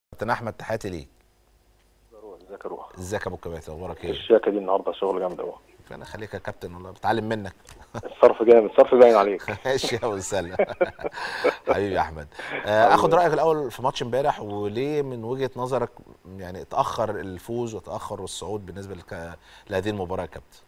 كابتن احمد تحياتي ليك ازيك يا روح ازيك يا ابو كباتن اخبارك ايه الشياكه دي النهارده شغل جامد قوي ربنا يخليك يا كابتن والله بتعلم منك الصرف جامد الصرف باين عليك ماشي يا ابو سلة حبيبي يا احمد آه، اخد رايك الاول في ماتش امبارح وليه من وجهه نظرك يعني اتاخر الفوز وتاخر الصعود بالنسبه لك لهذه المباراه يا كابتن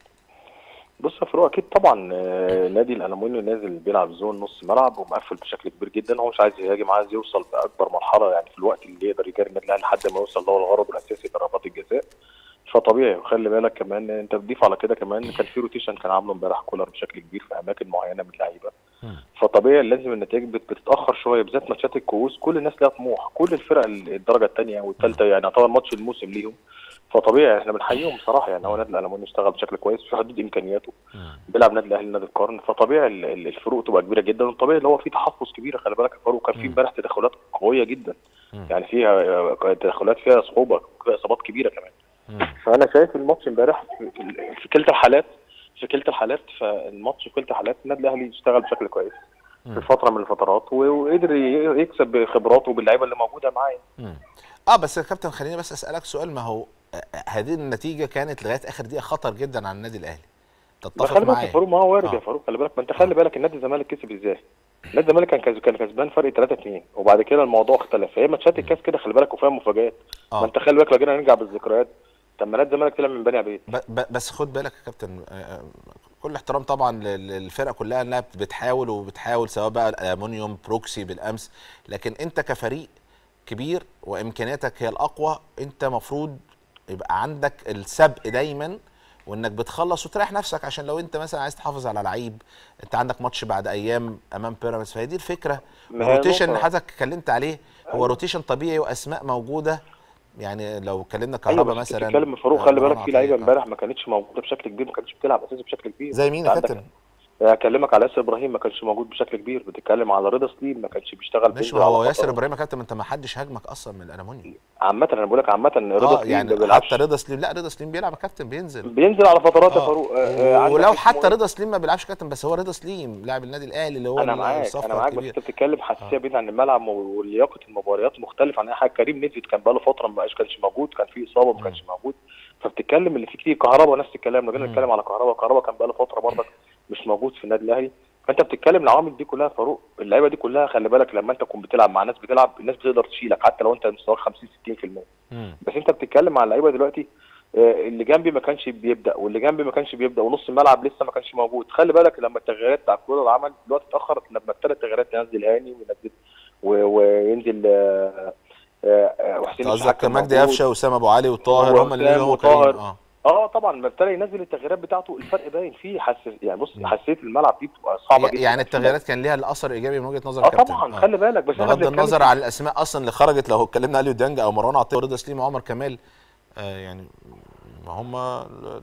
بص يا فاروق اكيد طبعا آه، نادي الالومنيوم نازل بيلعب زون نص ملعب ومقفل بشكل كبير جدا هو مش عايز يهاجم عايز يوصل باكبر مرحله يعني في الوقت اللي يقدر يجاري النادي الاهلي لحد ما يوصل له الغرض الاساسي ضربات الجزاء فطبيعي وخلي بالك كمان انت بتضيف على كده كمان كان في روتيشن كان عامله امبارح كولر بشكل كبير في اماكن معينه من اللعيبه فطبيعي لازم النتائج بت- بتتاخر شويه بالذات ماتشات الكؤوس كل الناس ليها طموح كل الفرق الدرجه الثانيه والثالثه يعني يعتبر ماتش الموسم ليهم فطبيعي احنا بنحييهم بصراحه يعني هو نادي الالموني اشتغل بشكل كويس في حدود امكانياته بيلعب نادي الاهلي نادي القرن فطبيعي ال- ال- الفروق تبقى كبيره جدا وطبيعي اللي هو في تحفظ كبيره خلي بالك يا فاروق كان في مم. امبارح تدخلات قويه جدا مم. يعني فيها آه، تدخلات فيها صعوبه فيها اصابات كبيره كمان مم. فانا شايف الماتش امبارح في, في- في كلتا الحالات في كلتا الحالات فالماتش في كلتا الحالات النادي الاهلي اشتغل بشكل كويس مم. في فتره من الفترات و- وقدر ي- يكسب بخبراته باللعيبه اللي موجوده معاه مم. اه بس يا كابتن خليني بس اسالك سؤال ما هو آه، هذه النتيجه كانت لغايه اخر دقيقه خطر جدا على النادي الاهلي ما تتفق خلي بالك يا معايا فاروق ما هو وارد آه. يا فاروق خلي بالك ما انت خلي بالك النادي الزمالك كسب ازاي؟ نادي الزمالك كان كز- كان كسبان فرق 3 2 وبعد كده الموضوع اختلف فهي ماتشات الكاس كده خلي بالك وفيها مفاجآت آه. ما انت خلي بالك لو جينا نرجع بالذكريات طب ما نادي الزمالك طلع من بني عبيد ب- ب- بس خد بالك يا كابتن آه، آه، كل احترام طبعا لل- للفرقه كلها انها بتحاول وبتحاول سواء بقى الالومنيوم بروكسي بالامس لكن انت كفريق كبير وامكانياتك هي الاقوى انت مفروض يبقى عندك السبق دايما وانك بتخلص وتريح نفسك عشان لو انت مثلا عايز تحافظ على لعيب انت عندك ماتش بعد ايام امام بيراميدز فهي دي الفكره ما هي الروتيشن اللي نقطة. حضرتك اتكلمت عليه هو أيوة. روتيشن طبيعي واسماء موجوده يعني لو اتكلمنا ايوه كهربا بس مثلا بتتكلم في فاروق آه، خلي بالك مروان في لعيبه عطية. امبارح ما كانتش موجوده بشكل كبير ما كانتش بتلعب اساسي بشكل كبير زي مين يا عندك- كابتن؟ اكلمك على ياسر ابراهيم ما كانش موجود بشكل كبير بتتكلم على رضا سليم ما كانش بيشتغل ماشي بينزل ما هو على ياسر فترات. ابراهيم يا كابتن ما انت ما حدش هاجمك اصلا من الالومنيوم عامه انا بقول لك عامه رضا اه سليم يعني ما بيلعبش حتى رضا سليم لا رضا سليم بيلعب يا كابتن بينزل بينزل على فترات يا آه. فاروق آه، آه، عندك ولو اسمه حتى إيه؟ رضا سليم ما بيلعبش كابتن بس هو رضا سليم لاعب النادي الاهلي اللي هو انا معاك الصفقة انا معاك بس الكبيرة. انت بتتكلم حساسيه بعيد عن الملعب ولياقه المباريات مختلف عن اي حاجه كريم نزل كان بقاله فتره ما بقاش كانش موجود كان في اصابه ما كانش موجود فبتتكلم اللي فيه كتير كهربا نفس الكلام لو جينا مم. نتكلم على كهربا كهربا كان بقاله فتره برضك مش موجود في النادي الاهلي فانت بتتكلم العوامل دي كلها يا فاروق اللعيبه دي كلها خلي بالك لما انت تكون بتلعب مع ناس بتلعب الناس بتقدر تشيلك حتى لو انت مستواك 50 60% مم. بس انت بتتكلم مع اللعيبه دلوقتي آه، اللي جنبي ما كانش بيبدا واللي جنبي ما كانش بيبدا ونص الملعب لسه ما كانش موجود خلي بالك لما التغييرات بتاع كولر عمل الوقت اتاخر لما ابتدى التغييرات ينزل هاني وينزل و- وينزل آه، آه، آه، وحسين قصدك الشحات كان مجدي موجود. قفشه واسامه ابو علي وطاهر هم اللي وأسامة نزلوا وطاهر. كريم اه اه طبعا لما ابتدى ينزل التغييرات بتاعته الفرق باين فيه حس يعني بص مم. حساسيه الملعب دي بتبقى صعبه جدا يعني التغييرات كان ليها الاثر الايجابي من وجهه نظر اه الكابتن طبعا خلي بالك بس احنا بغض بنتكلم النظر في- عن الاسماء اصلا اللي خرجت لو اتكلمنا علي وديانج او مروان عطيه ورضا سليم وعمر كمال آه يعني ما هم ال-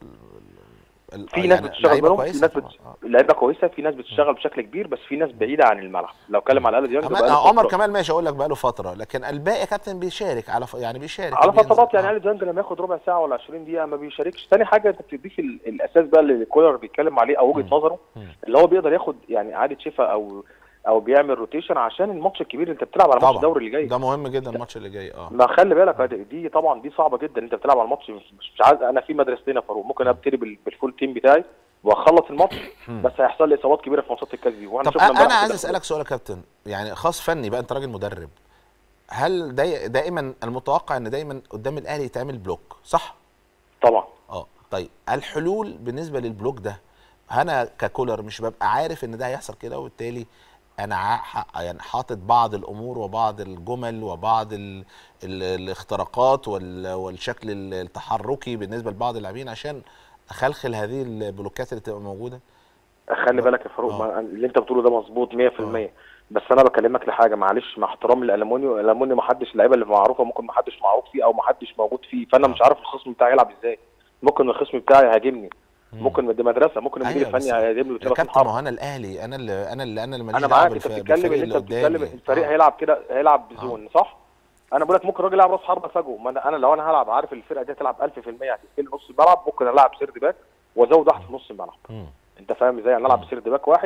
ال- في يعني ناس بتشتغل لعيبة منهم في كويسة ناس طبعاً. بت... آه. لعيبه كويسه في ناس بتشتغل بشكل كبير بس في ناس بعيده عن الملعب لو اتكلم على الالو ديانج كمان بقاله آه، عمر فترة- كمال ماشي اقول لك بقى له فتره لكن الباقي يا كابتن بيشارك على ف... يعني بيشارك على بينزل. فترات يعني آه. اليو ديانج لما ياخد ربع ساعه ولا 20 دقيقه ما بيشاركش تاني حاجه انت بتضيف ال- الاساس بقى اللي كولر بيتكلم عليه او وجهه مم. نظره مم. اللي هو بيقدر ياخد يعني اعاده شفاء او او بيعمل روتيشن عشان الماتش الكبير اللي انت بتلعب على ماتش طبعا الدوري اللي جاي ده مهم جدا الماتش اللي جاي اه ما خلي بالك دي- دي طبعا دي صعبه جدا انت بتلعب على الماتش مش, مش عايز انا في مدرستين يا فاروق ممكن ابتدي بال- بالفول تيم بتاعي واخلص الماتش مم. بس هيحصل لي اصابات كبيره في ماتشات الكاس دي واحنا طب شفنا انا امبارح عايز كده. اسالك سؤال يا كابتن يعني خاص فني بقى انت راجل مدرب هل داي دائما المتوقع ان دايما قدام الاهلي يتعمل بلوك صح طبعا اه طيب الحلول بالنسبه للبلوك ده انا ككولر مش ببقى عارف ان ده هيحصل كده وبالتالي انا ع- ح- يعني حاطط بعض الامور وبعض الجمل وبعض ال ال الاختراقات وال والشكل ال- التحركي بالنسبه لبعض اللاعبين عشان اخلخل هذه البلوكات اللي تبقى موجوده خلي بالك يا فاروق آه. ما- اللي انت بتقوله ده مظبوط 100% بس انا بكلمك لحاجه معلش مع احترامي للالمونيو الالمونيو ما حدش اللعيبه اللي معروفه ممكن ما حدش معروف فيه او ما حدش موجود فيه فانا مش عارف الخصم بتاعي يلعب ازاي ممكن الخصم بتاعي يهاجمني ممكن دي مدرسه ممكن المدير أيوة، الفني بس هيهاجمني يا وثلاث كابتن حرب ما هو انا الاهلي انا اللي انا اللي انا اللي ماليش انا دعوه معاك انت بالف- بتتكلم بالفريق ان اللي انت بتتكلم قدامي الفريق آه. هيلعب كده هيلعب بزون صح انا بقول لك ممكن الراجل يلعب راس حربه فجوه ما انا انا لو انا هلعب عارف الفرقه دي هتلعب 1000% هتقفل نص الملعب ممكن العب سيرد باك وازود واحد في نص الملعب مم. انت فاهم ازاي يعني العب بسيرد باك واحد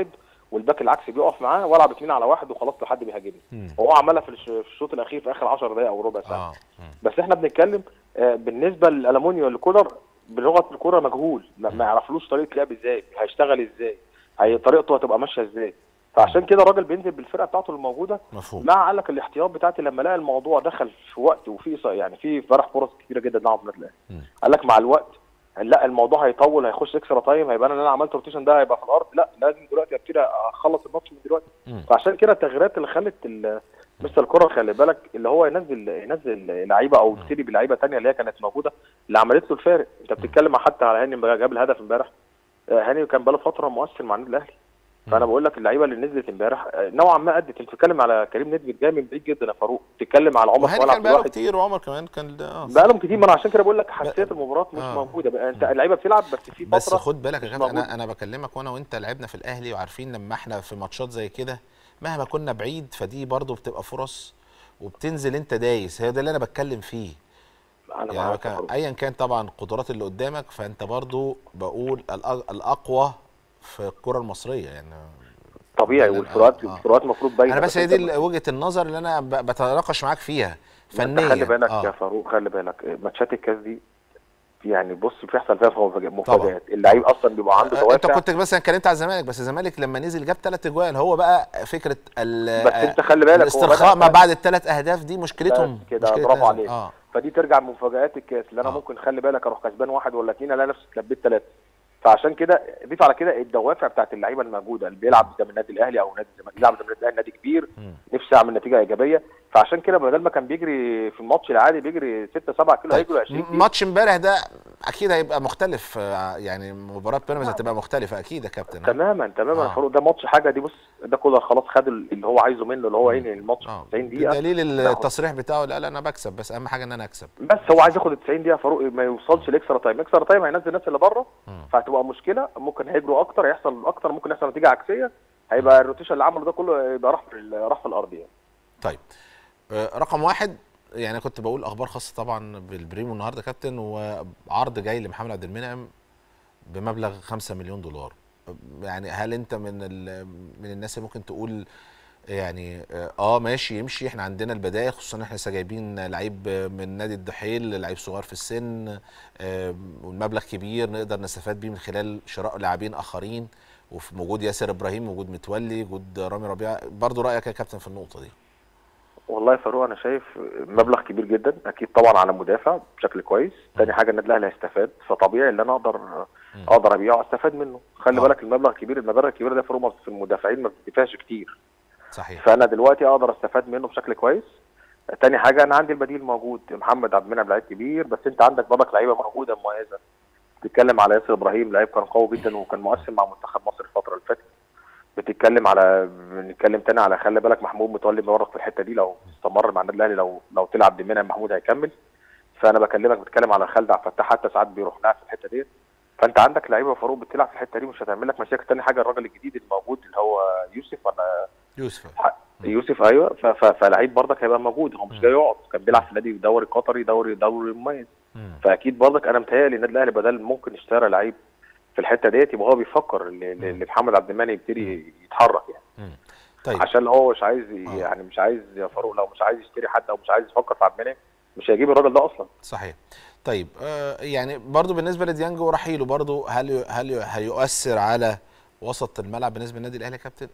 والباك العكسي بيقف معاه والعب اثنين على واحد وخلاص لحد بيهاجمني مم. وهو عملها في الش- في الشوط الاخير في اخر 10 دقائق او ربع ساعه اه مم. بس احنا بنتكلم آه، بالنسبه للالومنيو لكولر بلغه الكوره مجهول ما ما يعرفلوش طريقه لعب ازاي هيشتغل ازاي هي طريقته هتبقى ماشيه ازاي فعشان كده الراجل بينزل بالفرقه بتاعته الموجوده مفهوم مع قال لك الاحتياط بتاعتي لما لقى الموضوع دخل في وقت وفي ص- يعني في امبارح فرص كتيره جدا نلعب النادي الاهلي مم. قال لك مع الوقت لا الموضوع هيطول هيخش اكسترا تايم هيبقى انا اللي انا عملت روتيشن ده هيبقى في الارض لا لازم دلوقتي ابتدي اخلص الماتش من دلوقتي مم. فعشان كده التغييرات اللي خلت ال- مستر الكره خلي بالك اللي هو ينزل ينزل لعيبه او يبتدي بلعيبه ثانيه اللي هي كانت موجوده اللي عملت له الفارق انت بتتكلم حتى على هاني لما جاب الهدف امبارح آه، هاني كان بقاله فتره مؤثر مع النادي الاهلي فانا بقول لك اللعيبه اللي نزلت امبارح آه، نوعا ما ادت انت بتتكلم على كريم ندفد جاي من بعيد جدا يا فاروق بتتكلم على عمر وهاني صالح كان بقاله واحد كتير وعمر كمان كان اه بقالهم كتير ما انا عشان كده بقول لك حساسيه المباراه مش آه. موجوده بقى انت اللعيبه بتلعب بس في فتره بس خد بالك يا مش كابتن موجودة. انا انا بكلمك وانا وانت لعبنا في الاهلي وعارفين لما احنا في ماتشات زي كده مهما كنا بعيد فدي برضو بتبقى فرص وبتنزل انت دايس هي ده اللي انا بتكلم فيه انا يعني معاك يا كان- فاروق. ايا كان طبعا القدرات اللي قدامك فانت برضو بقول الأ- الاقوى في الكره المصريه يعني طبيعي آه، والفروقات آه. الفروقات المفروض باينه انا بس هي أنت دي وجهه النظر اللي انا ب- بتناقش معاك فيها فنيا فنيا خلي بالك آه. يا فاروق خلي بالك ماتشات الكاس دي يعني بص بيحصل فيها مفاجآت- مفاجآت اللعيب اصلا بيبقى عنده آه، انت دوافع كنت مثلا اتكلمت على الزمالك بس الزمالك لما نزل جاب ثلاث اجوال هو بقى فكره ال- بس انت خلي بالك هو الاسترخاء بدأ- ما بعد الثلاث اهداف دي مشكلتهم بس كده، مشكلة برافو نازل. عليك. اه فدي ترجع من مفاجآت الكاس اللي انا آه. ممكن خلي بالك اروح كسبان واحد ولا اثنين الاقي نفسي اتلبيت ثلاثه فعشان كده ضيف على كده الدوافع بتاعت اللعيبه الموجوده اللي بيلعب قدام النادي الاهلي او نادي الزمالك يلعب قدام النادي الاهلي نادي كبير مم. نفسي اعمل نتيجه ايجابيه فعشان كده بدل ما كان بيجري في الماتش العادي بيجري 6 7 كيلو طيب هيجري 20 كيلو ماتش امبارح ده اكيد هيبقى مختلف آه، يعني مباراه بيراميدز هتبقى مختلفه اكيد يا كابتن تماما تماما آه. يا فاروق ده ماتش حاجه دي بص ده كولر خلاص خد اللي هو عايزه منه اللي هو ينهي الماتش اه في 90 دقيقه بدليل لا، هو- التصريح بتاعه لا لا انا بكسب بس اهم حاجه ان انا اكسب بس هو عايز ياخد ال 90 دقيقه فاروق ما يوصلش لاكسترا تايم اكسترا تايم هينزل الناس اللي بره مم. فهتبقى مشكله ممكن هيجروا اكتر هيحصل اكتر ممكن يحصل نتيجه عكسيه هيبقى الروتيشن اللي عمله ده كله يبقى راح في ال- راح في الارض يعني طيب آه، رقم واحد يعني كنت بقول اخبار خاصه طبعا بالبريمو النهارده يا كابتن وعرض جاي لمحمد عبد المنعم بمبلغ 5 مليون دولار يعني هل انت من ال- من الناس اللي ممكن تقول يعني اه آه، ماشي يمشي احنا عندنا البدائل خصوصا ان احنا لسه جايبين لعيب من نادي الدحيل لعيب صغير في السن آه، والمبلغ كبير نقدر نستفاد بيه من خلال شراء لاعبين اخرين وفي وجود ياسر ابراهيم وجود متولي وجود رامي ربيعه برضو رايك يا كابتن في النقطه دي والله يا فاروق انا شايف مبلغ كبير جدا اكيد طبعا على مدافع بشكل كويس تاني حاجه النادي الاهلي هيستفاد فطبيعي ان انا اقدر مم. اقدر ابيعه واستفاد منه خلي آه. بالك المبلغ كبير المبالغ الكبيره ده يا فاروق في المدافعين ما بتدفعش كتير صحيح فانا دلوقتي اقدر استفاد منه بشكل كويس تاني حاجه انا عندي البديل موجود محمد عبد المنعم لعيب كبير بس انت عندك برضك لعيبه موجوده مميزه بتتكلم على ياسر ابراهيم لعيب كان قوي جدا وكان مؤثر مع منتخب مصر الفتره اللي فاتت بتتكلم على بنتكلم تاني على خلي بالك محمود متولي مورق في الحته دي لو استمر مع النادي الاهلي لو لو تلعب بمنعم محمود هيكمل فانا بكلمك بتكلم على خالد عبد الفتاح حتى ساعات بيروح لها في الحته دي فانت عندك لعيبه فاروق بتلعب في الحته دي مش هتعمل لك مشاكل تاني حاجه الراجل الجديد الموجود اللي هو يوسف ولا يوسف يوسف ايوه ف- ف- فلعيب برضك هيبقى موجود هو مش جاي يقعد كان بيلعب في نادي دوري قطري دوري دوري مميز مم. فاكيد برضك انا متهيألي النادي الاهلي بدل ممكن اشترى لعيب في الحته ديت يبقى هو بيفكر ل- ل- لمحمد عبد المنعم يبتدي يتحرك يعني مم. طيب عشان هو مش عايز آه. يعني مش عايز يا فاروق لو مش عايز يشتري حد او مش عايز يفكر في عبد المنعم مش هيجيب الراجل ده اصلا صحيح طيب آه يعني برضو بالنسبه لديانج ورحيله برضو هل هل هيؤثر على وسط الملعب بالنسبه للنادي الاهلي يا كابتن؟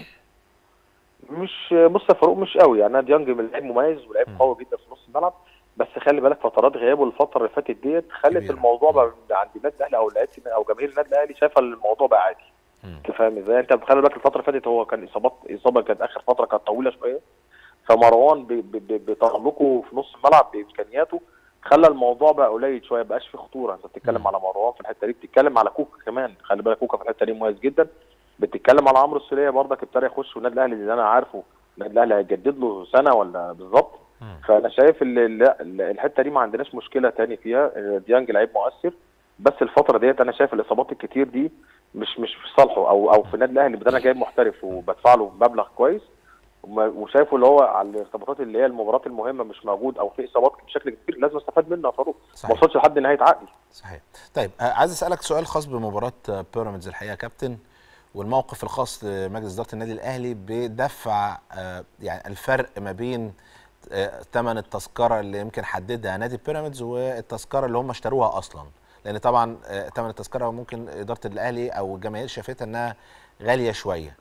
مش بص يا فاروق مش قوي يعني انا ديانج من لعيب مميز ولعيب مم. قوي جدا في نص الملعب بس خلي بالك فترات غيابه الفتره اللي فاتت ديت خلت كبيرة. الموضوع بقى عند النادي الاهلي او لعيبه او جماهير النادي الاهلي شايفه الموضوع بقى عادي مم. انت فاهم ازاي انت خلي بالك الفتره اللي فاتت هو كان اصابات اصابه كانت اخر فتره كانت طويله شويه فمروان ب- ب- ب- بتألقه في نص الملعب بامكانياته خلى الموضوع بقى قليل شويه بقاش فيه خطوره انت بتتكلم مم. على مروان في الحته دي بتتكلم على كوكا كمان خلي بالك كوكا في الحته دي مميز جدا بتتكلم على عمرو السوليه برضك ابتدى يخش والنادي الاهلي اللي انا عارفه النادي الاهلي هيجدد له سنه ولا بالظبط مم. فانا شايف ال- لا ال- الحته دي ما عندناش مشكله تاني فيها ديانج لعيب مؤثر بس الفتره ديت انا شايف الاصابات الكتير دي مش مش في صالحه او او في النادي الاهلي بدل انا جايب محترف وبدفع له مبلغ كويس وما- وشايفه اللي هو على الارتباطات اللي هي المباريات المهمه مش موجود او في اصابات بشكل كبير لازم استفاد منه يا فاروق ما صحيح وصلش لحد نهايه عقدي صحيح طيب آه عايز اسالك سؤال خاص بمباراه آه، بيراميدز الحقيقه يا كابتن والموقف الخاص لمجلس اداره النادي الاهلي بدفع آه، يعني الفرق ما بين آه، ثمن التذكره اللي يمكن حددها نادي بيراميدز والتذكره اللي هم اشتروها اصلا لان طبعا آه، ثمن التذكره ممكن اداره الاهلي او الجماهير شافتها انها غاليه شويه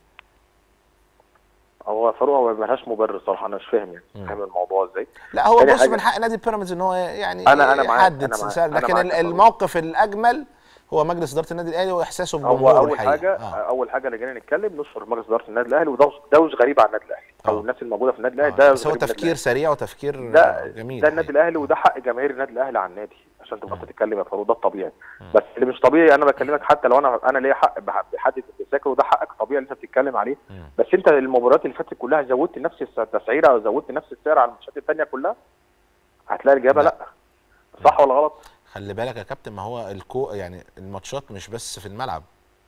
هو فاروق ما لهاش مبرر صراحه انا مش فاهم يعني مش فاهم الموضوع ازاي لا هو تاني بص حاجة- من حق نادي بيراميدز ان هو يعني أنا- أنا معاك، يحدد أنا معاك، سعر أنا لكن معاك ال- يا فاروق. الموقف الاجمل هو مجلس اداره النادي الاهلي واحساسه هو بجمهوره اول الحقيقه حاجه آه. اول حاجه اللي جينا نتكلم نشكر مجلس اداره النادي الاهلي وده ده مش غريب على النادي الاهلي او آه. الناس الموجوده في النادي الاهلي آه. ده بس هو غريب على تفكير سريع وتفكير ده جميل ده النادي الحقيقة. الاهلي وده حق جماهير النادي الاهلي على النادي عشان تبقى تتكلم يا فاروق ده الطبيعي بس اللي مش طبيعي انا بكلمك حتى لو انا انا ليا حق بح- بحدد التذاكر وده حقك طبيعي اللي انت بتتكلم عليه مم. بس انت المباريات اللي فاتت كلها زودت نفس الس- التسعيره او زودت نفس السعر على الماتشات الثانيه كلها هتلاقي الاجابه لا. لا صح ولا غلط؟ خلي بالك يا كابتن ما هو الكو يعني الماتشات مش بس في الملعب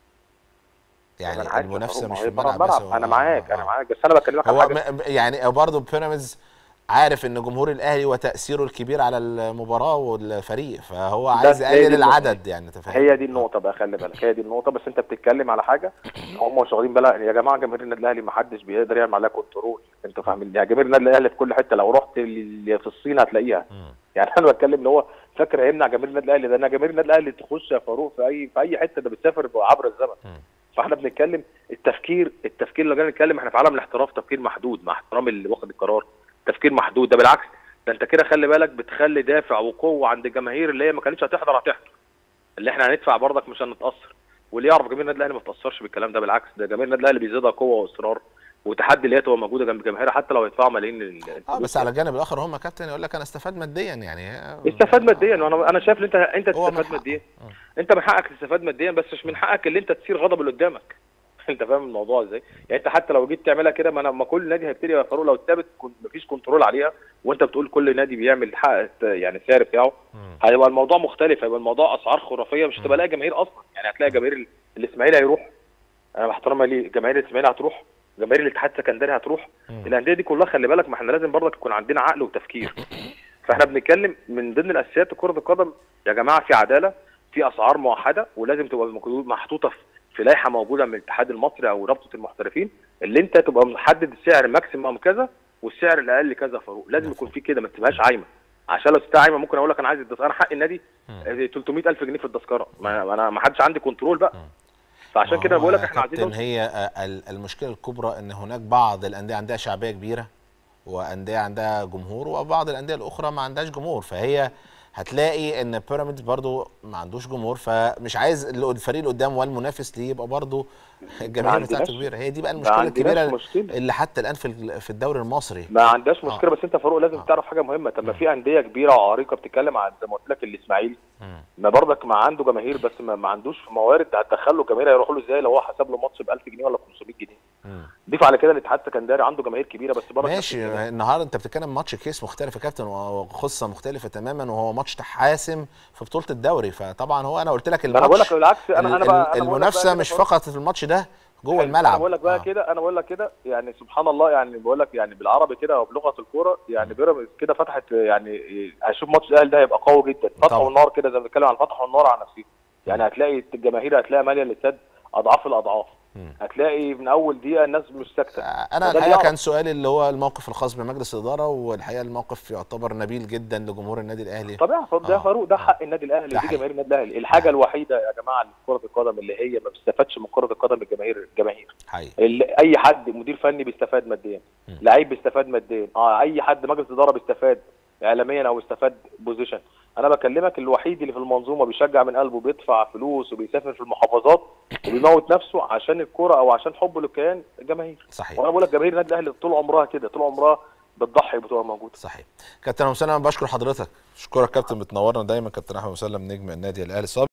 أنا يعني عارف يا المنافسه فاروق، مش ما في هي بره الملعب بس الملعب هو- انا معاك آه. انا معاك بس انا بكلمك على هو حاجه م- يعني برضه بيراميدز عارف ان جمهور الاهلي وتاثيره الكبير على المباراه والفريق فهو عايز هي دي يقلل النقطة. العدد يعني انت فاهم هي دي النقطة بقى خلي بالك هي دي النقطة بس أنت بتتكلم على حاجة هم مش واخدين بالها يا جماعة جماهير النادي الأهلي ما حدش بيقدر يعمل عليها كنترول أنتوا فاهمين يعني جماهير النادي الأهلي في كل حتة لو رحت ل- في الصين هتلاقيها مم. يعني أنا بتكلم اللي هو فاكر هيمنع جماهير النادي الأهلي ده أنا جماهير النادي الأهلي تخش يا فاروق في أي في أي حتة ده بتسافر عبر الزمن مم. فاحنا بنتكلم التفكير التفكير لو جينا نتكلم احنا في عالم الاحتراف تفكير محدود مع احترام اللي واخد القرار تفكير محدود ده بالعكس ده انت كده خلي بالك بتخلي دافع وقوه عند الجماهير اللي هي ما كانتش هتحضر هتحضر اللي احنا هندفع برضك مش هنتاثر واللي يعرف جماهير النادي الاهلي ما بتاثرش بالكلام ده بالعكس ده جماهير النادي الاهلي بيزيدها قوه واصرار وتحدي اللي هي تبقى موجوده جنب جماهيرها حتى لو يدفعوا ملايين ال- اه الفلوس بس على الجانب الاخر هم كابتن يقول لك انا استفاد ماديا يعني استفاد ماديا وانا انا شايف ان انت انت هو من تستفاد حقه. ماديا آه. انت من حقك تستفاد ماديا بس مش من حقك اللي انت تثير غضب اللي قدامك انت فاهم الموضوع ازاي يعني انت حتى لو جيت تعملها كده ما انا ما كل نادي هيبتدي يا فاروق لو ثابت مفيش كنترول عليها وانت بتقول كل نادي بيعمل حق يعني السعر بتاعه مم. هيبقى الموضوع مختلف هيبقى الموضوع اسعار خرافيه مش هتبقى لاقي جماهير اصلا يعني هتلاقي جماهير ال- الاسماعيلي هيروح انا باحترامي ليه جماهير الاسماعيلي هتروح جماهير الاتحاد السكندري هتروح مم. الانديه دي كلها خلي بالك ما احنا لازم برضك يكون عندنا عقل وتفكير فاحنا بنتكلم من ضمن الاساسيات كره القدم يا جماعه في عداله في اسعار موحده ولازم تبقى موجود- محطوطه في- في لائحه موجوده من الاتحاد المصري او رابطه المحترفين اللي انت تبقى محدد السعر ماكسيمم كذا والسعر الاقل كذا فاروق لازم يكون في كده ما تبقاش عايمه عشان لو سبتها عايمه ممكن اقول لك انا عايز التذكره انا حق النادي مم. آه، 300000 جنيه في التذكره ما انا ما حدش عندي كنترول بقى مم. فعشان كده ما هو بقول لك يا احنا عايزين كابتن نوصل- هي آه، ال- المشكله الكبرى ان هناك بعض الانديه عندها شعبيه كبيره وانديه عندها جمهور وبعض الانديه الاخرى ما عندهاش جمهور فهي هتلاقي ان بيراميدز برضو ما عندوش جمهور فمش عايز ال- الفريق اللي قدامه والمنافس ليه يبقى برضو الجماهير عندناش- بتاعته كبيره هي دي بقى ما المشكله عندناش الكبيره مشكله اللي حتى الان في ال- في الدوري المصري ما عندهاش مشكله بس انت فاروق لازم آه. تعرف حاجه مهمه طب ما في انديه كبيره وعريقه بتتكلم عن زي ما قلت لك الاسماعيلي مم. ما برضك ما عنده جماهير بس ما, ما عندوش موارد هتدخل له جماهير هيروحوا له ازاي لو هو حسب له ماتش ب 1000 جنيه ولا 500 جنيه مم. ضيف على كده الاتحاد السكندري عنده جماهير كبيره بس برضك نفس ماشي الكلام. النهارده انت بتتكلم ماتش كيس مختلف يا كابتن وقصه مختلفه تماما وهو ماتش حاسم في بطوله الدوري فطبعا هو انا قلت لك ما انا بقول الماتش لك بالعكس انا انا ال- بقى ال- أنا بقول لك بقى المنافسه كده مش فاروق. فقط في الماتش ده جوه حلو. الملعب انا بقول لك بقى آه. كده انا بقول لك كده يعني سبحان الله يعني بقول لك يعني بالعربي كده وبلغه الكوره يعني بيراميدز كده فتحت يعني هشوف ماتش الاهلي ده هيبقى قوي جدا فتحوا طبعا. النار كده زي ما بنتكلم عن فتحوا النار على نفسهم يعني هتلاقي الجماهير هتلاقي ماليه الاستاد اضعاف الاضعاف مم. هتلاقي من اول دقيقه الناس مش ساكته انا وده الحقيقه بيعرف. كان سؤالي اللي هو الموقف الخاص بمجلس الاداره والحقيقه الموقف يعتبر نبيل جدا لجمهور النادي الاهلي طبيعي ده آه. فاروق ده حق النادي الاهلي ده ودي حقيقي. جماهير النادي الاهلي الحاجه الوحيده يا جماعه اللي في كره القدم اللي هي ما بتستفادش من كره القدم الجماهير الجماهير حقيقي اللي اي حد مدير فني بيستفاد ماديا مم. لعيب بيستفاد ماديا اه اي حد مجلس اداره بيستفاد اعلاميا او بيستفاد بوزيشن انا بكلمك الوحيد اللي في المنظومه بيشجع من قلبه بيدفع فلوس وبيسافر في المحافظات وبيموت نفسه عشان الكوره او عشان حبه للكيان الجماهير صحيح وانا بقول لك جماهير النادي الاهلي طول عمرها كده طول عمرها بتضحي بتبقى موجوده صحيح كابتن ابو مسلم أنا بشكر حضرتك اشكرك كابتن بتنورنا دايما كابتن احمد مسلم نجم النادي الاهلي